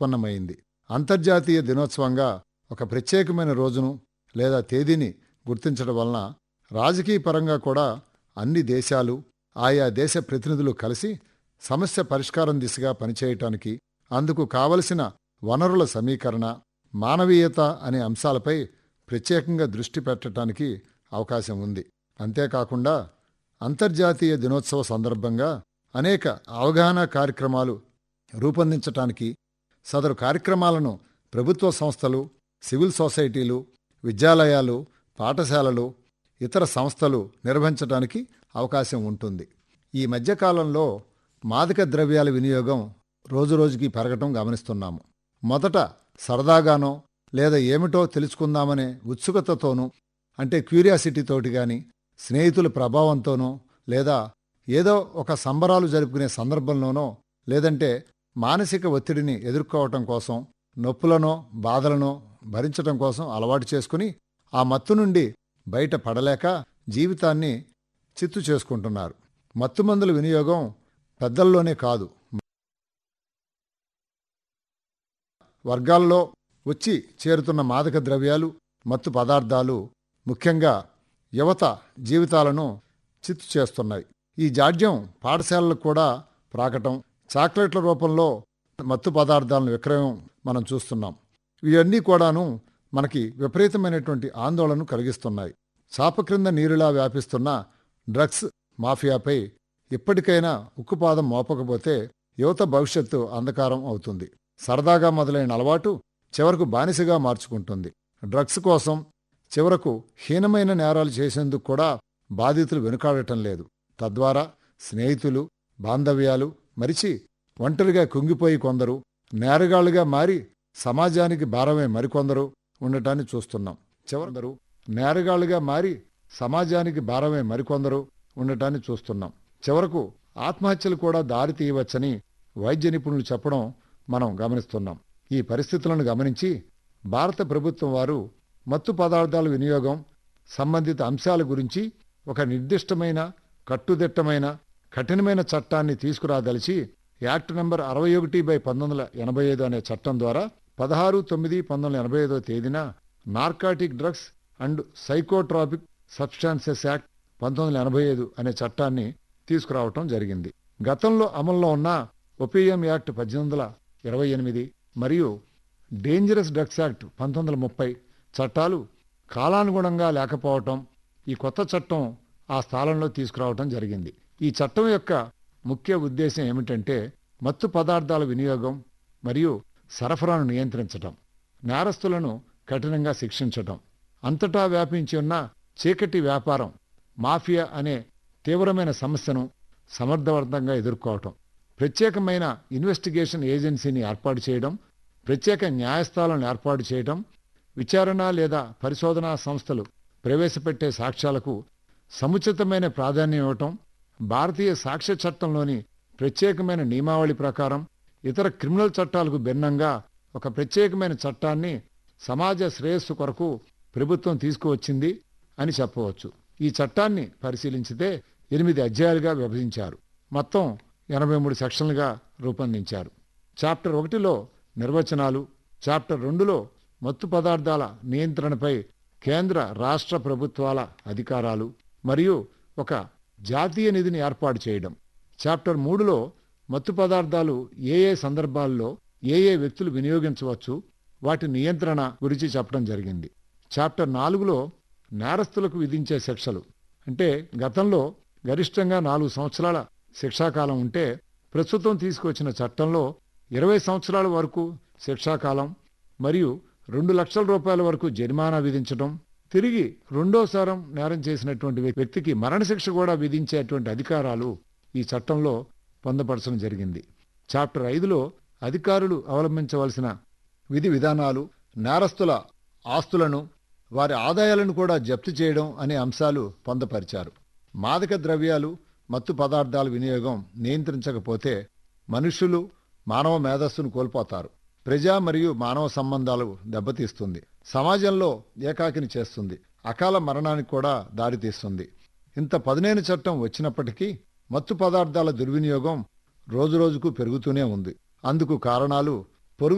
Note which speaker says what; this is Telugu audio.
Speaker 1: ఉత్పన్నమైంది అంతర్జాతీయ దినోత్సవంగా ఒక ప్రత్యేకమైన రోజును లేదా తేదీని గుర్తించడం వలన రాజకీయ పరంగా కూడా అన్ని దేశాలు ఆయా దేశ ప్రతినిధులు కలిసి సమస్య పరిష్కారం దిశగా పనిచేయటానికి అందుకు కావలసిన వనరుల సమీకరణ మానవీయత అనే అంశాలపై ప్రత్యేకంగా దృష్టి పెట్టడానికి అవకాశం ఉంది అంతేకాకుండా అంతర్జాతీయ దినోత్సవ సందర్భంగా అనేక అవగాహన కార్యక్రమాలు రూపొందించటానికి సదరు కార్యక్రమాలను ప్రభుత్వ సంస్థలు సివిల్ సొసైటీలు విద్యాలయాలు పాఠశాలలు ఇతర సంస్థలు నిర్వహించడానికి అవకాశం ఉంటుంది ఈ మధ్యకాలంలో మాదక ద్రవ్యాల వినియోగం రోజురోజుకి పెరగటం గమనిస్తున్నాము మొదట సరదాగానో లేదా ఏమిటో తెలుసుకుందామనే ఉత్సుకతతోనూ అంటే క్యూరియాసిటీతోటి గాని స్నేహితుల ప్రభావంతోనో లేదా ఏదో ఒక సంబరాలు జరుపుకునే సందర్భంలోనో లేదంటే మానసిక ఒత్తిడిని ఎదుర్కోవటం కోసం నొప్పులనో బాధలనో భరించటం కోసం అలవాటు చేసుకుని ఆ మత్తు నుండి బయట పడలేక జీవితాన్ని చిత్తు చేసుకుంటున్నారు మత్తుమందుల వినియోగం పెద్దల్లోనే కాదు వర్గాల్లో వచ్చి చేరుతున్న మాదక ద్రవ్యాలు మత్తు పదార్థాలు ముఖ్యంగా యువత జీవితాలను చిత్తు చేస్తున్నాయి ఈ జాడ్యం పాఠశాలలకు కూడా ప్రాకటం చాక్లెట్ల రూపంలో మత్తు పదార్థాలను విక్రయం మనం చూస్తున్నాం ఇవన్నీ కూడాను మనకి విపరీతమైనటువంటి ఆందోళన కలిగిస్తున్నాయి చాప క్రింద నీరులా వ్యాపిస్తున్న డ్రగ్స్ మాఫియాపై ఇప్పటికైనా ఉక్కుపాదం మోపకపోతే యువత భవిష్యత్తు అంధకారం అవుతుంది సరదాగా మొదలైన అలవాటు చివరకు బానిసగా మార్చుకుంటుంది డ్రగ్స్ కోసం చివరకు హీనమైన నేరాలు చేసేందుకు కూడా బాధితులు వెనుకాడటం లేదు తద్వారా స్నేహితులు బాంధవ్యాలు మరిచి ఒంటరిగా కుంగిపోయి కొందరు నేరగాళ్లుగా మారి సమాజానికి భారమే మరికొందరు ఉండటాన్ని చూస్తున్నాం చివరందరూ నేరగాళ్లుగా మారి సమాజానికి భారమే మరికొందరు ఉండటాన్ని చూస్తున్నాం చివరకు ఆత్మహత్యలు కూడా దారి తీయవచ్చని వైద్య నిపుణులు చెప్పడం మనం గమనిస్తున్నాం ఈ పరిస్థితులను గమనించి భారత ప్రభుత్వం వారు మత్తు పదార్థాల వినియోగం సంబంధిత అంశాల గురించి ఒక నిర్దిష్టమైన కట్టుదిట్టమైన కఠినమైన చట్టాన్ని తీసుకురాదలిచి యాక్ట్ నంబర్ అరవై ఒకటి బై పంతొమ్మిది వందల ఎనభై ఐదు అనే చట్టం ద్వారా పదహారు తొమ్మిది పంతొమ్మిది వందల ఎనభై ఐదో తేదీన narcotic drugs and psychotropic substances act పంతొమ్మిది వందల ఎనభై ఐదు అనే చట్టాన్ని తీసుకురావటం జరిగింది గతంలో అమల్లో ఉన్న ఒపిఎం యాక్ట్ పద్దెనిమిది వందల ఇరవై ఎనిమిది మరియు డేంజరస్ డ్రగ్స్ యాక్ట్ పంతొమ్మిది వందల ముప్పై చట్టాలు కాలానుగుణంగా లేకపోవటం ఈ కొత్త చట్టం ఆ స్థానంలో తీసుకురావటం జరిగింది ఈ చట్టం యొక్క ముఖ్య ఉద్దేశం ఏమిటంటే మత్తు పదార్థాల వినియోగం మరియు సరఫరాను నియంత్రించటం నేరస్తులను కఠినంగా శిక్షించటం అంతటా వ్యాపించి ఉన్న చీకటి వ్యాపారం మాఫియా అనే తీవ్రమైన సమస్యను సమర్థవంతంగా ఎదుర్కోవటం ప్రత్యేకమైన ఇన్వెస్టిగేషన్ ఏజెన్సీని ఏర్పాటు చేయడం ప్రత్యేక న్యాయస్థానాలను ఏర్పాటు చేయడం విచారణ లేదా పరిశోధనా సంస్థలు ప్రవేశపెట్టే సాక్ష్యాలకు సముచితమైన ప్రాధాన్యం ఇవ్వటం భారతీయ సాక్ష్య చట్టంలోని ప్రత్యేకమైన నియమావళి ప్రకారం ఇతర క్రిమినల్ చట్టాలకు భిన్నంగా ఒక ప్రత్యేకమైన చట్టాన్ని సమాజ శ్రేయస్సు కొరకు ప్రభుత్వం తీసుకువచ్చింది అని చెప్పవచ్చు ఈ చట్టాన్ని పరిశీలించితే ఎనిమిది అధ్యాయాలుగా విభజించారు మొత్తం ఎనభై మూడు సెక్షన్లుగా రూపొందించారు చాప్టర్ ఒకటిలో నిర్వచనాలు చాప్టర్ రెండులో మత్తు పదార్థాల నియంత్రణపై కేంద్ర రాష్ట్ర ప్రభుత్వాల అధికారాలు మరియు ఒక జాతీయ నిధిని ఏర్పాటు చేయడం చాప్టర్ మూడులో మత్తు పదార్థాలు ఏ ఏ సందర్భాల్లో ఏ ఏ వ్యక్తులు వినియోగించవచ్చు వాటి నియంత్రణ గురించి చెప్పడం జరిగింది చాప్టర్ నాలుగులో నేరస్తులకు విధించే శిక్షలు అంటే గతంలో గరిష్టంగా నాలుగు సంవత్సరాల శిక్షాకాలం ఉంటే ప్రస్తుతం తీసుకొచ్చిన చట్టంలో ఇరవై సంవత్సరాల వరకు శిక్షాకాలం మరియు రెండు లక్షల రూపాయల వరకు జరిమానా విధించడం తిరిగి రెండోసారం నేరం చేసినటువంటి వ్యక్తికి మరణశిక్ష కూడా విధించేటువంటి అధికారాలు ఈ చట్టంలో పొందపరచడం జరిగింది చాప్టర్ ఐదులో అధికారులు అవలంబించవలసిన విధి విధానాలు నేరస్తుల ఆస్తులను వారి ఆదాయాలను కూడా జప్తు చేయడం అనే అంశాలు పొందపరిచారు మాదక ద్రవ్యాలు మత్తు పదార్థాల వినియోగం నియంత్రించకపోతే మనుషులు మానవ మేధస్సును కోల్పోతారు ప్రజా మరియు మానవ సంబంధాలు దెబ్బతీస్తుంది సమాజంలో ఏకాకిని చేస్తుంది అకాల మరణానికి కూడా దారితీస్తుంది ఇంత పదునైన చట్టం వచ్చినప్పటికీ మత్తు పదార్థాల దుర్వినియోగం రోజురోజుకు పెరుగుతూనే ఉంది అందుకు కారణాలు